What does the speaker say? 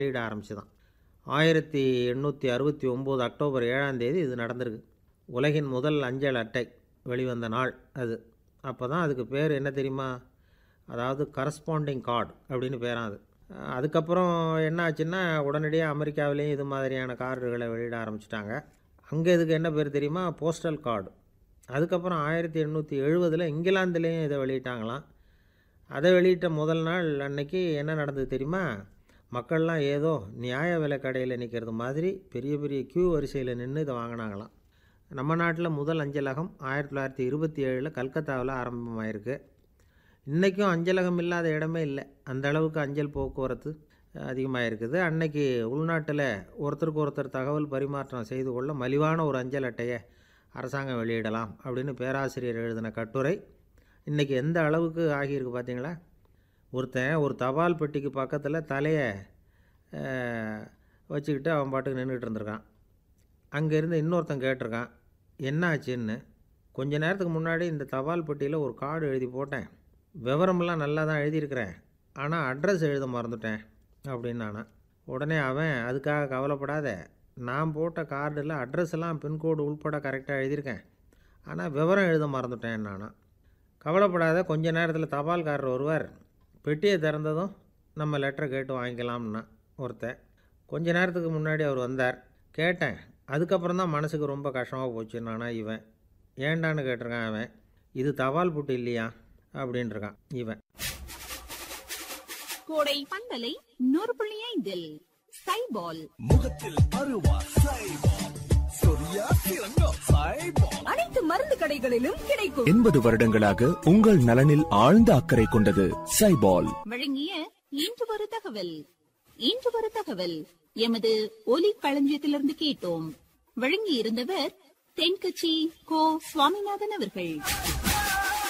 வெளியிட ஆரம்பிச்சுதான் ஆயிரத்தி எண்ணூற்றி அறுபத்தி ஒம்பது அக்டோபர் ஏழாம் தேதி இது நடந்திருக்கு உலகின் முதல் அஞ்சல் அட்டை வெளிவந்த நாள் அது அப்போ தான் அதுக்கு பேர் என்ன தெரியுமா அதாவது கரஸ்பாண்டிங் கார்டு அப்படின்னு பேராம் அது அஹ் அதுக்கப்புறம் என்ன ஆச்சுன்னா உடனடியாக அமெரிக்காவிலேயும் இது மாதிரியான கார்டுகளை வெளியிட ஆரம்பிச்சிட்டாங்க அங்கே இதுக்கு என்ன பேர் தெரியுமா போஸ்டல் கார்டு அதுக்கப்புறம் ஆயிரத்தி எண்ணூற்றி எழுபதில் இங்கிலாந்துலேயும் இதை வெளியிட்டாங்களாம் அதை வெளியிட்ட முதல் நாள் அன்னைக்கு என்ன நடந்தது தெரியுமா மக்கள்லாம் ஏதோ நியாய விலை கடையில் நிற்கிறது மாதிரி பெரிய பெரிய கியூ வரிசையில் நின்று இதை வாங்கினாங்களாம் நம்ம நாட்டில் முதல் அஞ்சலகம் ஆயிரத்தி தொள்ளாயிரத்தி இருபத்தி ஏழில் கல்கத்தாவில் ஆரம்பமாயிருக்கு இன்றைக்கும் அஞ்சலகம் இல்லாத இடமே இல்லை அந்த அளவுக்கு அஞ்சல் போக்குவரத்து அதிகமாக இருக்குது அன்னைக்கு உள்நாட்டில் ஒருத்தருக்கு ஒருத்தர் தகவல் பரிமாற்றம் செய்து கொள்ள மலிவான ஒரு அஞ்சல் அட்டையை அரசாங்கம் வெளியிடலாம் அப்படின்னு பேராசிரியர் எழுதின கட்டுரை இன்றைக்கி எந்த அளவுக்கு ஆகியிருக்கு பார்த்தீங்களா ஒருத்தன் ஒரு தபால் பெட்டிக்கு பக்கத்தில் தலையை அஹ், வச்சுக்கிட்டு அவன் பாட்டுக்கு நின்றுட்டு இருந்திருக்கான் அங்கேருந்து இன்னொருத்தன் கேட்டிருக்கான் என்ன ஆச்சுன்னு கொஞ்ச நேரத்துக்கு முன்னாடி இந்த தபால் பெட்டியில் ஒரு கார்டு எழுதி போட்டேன் விவரமெல்லாம் நல்லா தான் எழுதியிருக்கிறேன் ஆனால் அட்ரஸ் எழுத மறந்துட்டேன் அப்படின்னு நானா உடனே அவன் அதுக்காக கவலைப்படாத நான் போட்ட கார்டில் அட்ரஸ் எல்லாம் பின்கோடு உள்பட கரெக்டாக எழுதியிருக்கேன் ஆனால் விவரம் எழுத மறந்துட்டேன் நானா கவலைப்படாத கொஞ்ச நேரத்தில் தபால்காரர் வருவார் பெட்டியை திறந்ததும் நம்ம லெட்டரை கேட்டு வாங்கிக்கலாம்னா ஒருத்தன் கொஞ்ச நேரத்துக்கு முன்னாடி அவர் வந்தார் கேட்டேன் அதுக்கப்புறம் தான் மனசுக்கு ரொம்ப கஷ்டமாக போச்சு நானா இவன் ஏண்டான்னு கேட்டிருக்கான் அவன் இது தபால் புட்டு இல்லையா அப்படின்ட்டுருக்கான் இவன் கோடை பண்பலை நூறு புள்ளி ஐந்தில் சைபால் முகத்தில் அருவா சைபால் சொரியா சிறங்கோ சைபால் அனைத்து மருந்து கடைகளிலும் கிடைக்கும் எண்பது வருடங்களாக உங்கள் நலனில் ஆழ்ந்த அக்கறை கொண்டது சைபால் வழங்கிய இன்று ஒரு தகவல் இன்று ஒரு தகவல் எமது ஒலி களஞ்சியத்திலிருந்து கேட்டோம் வழங்கி இருந்தவர் தென்கட்சி கோ சுவாமிநாதன் அவர்கள்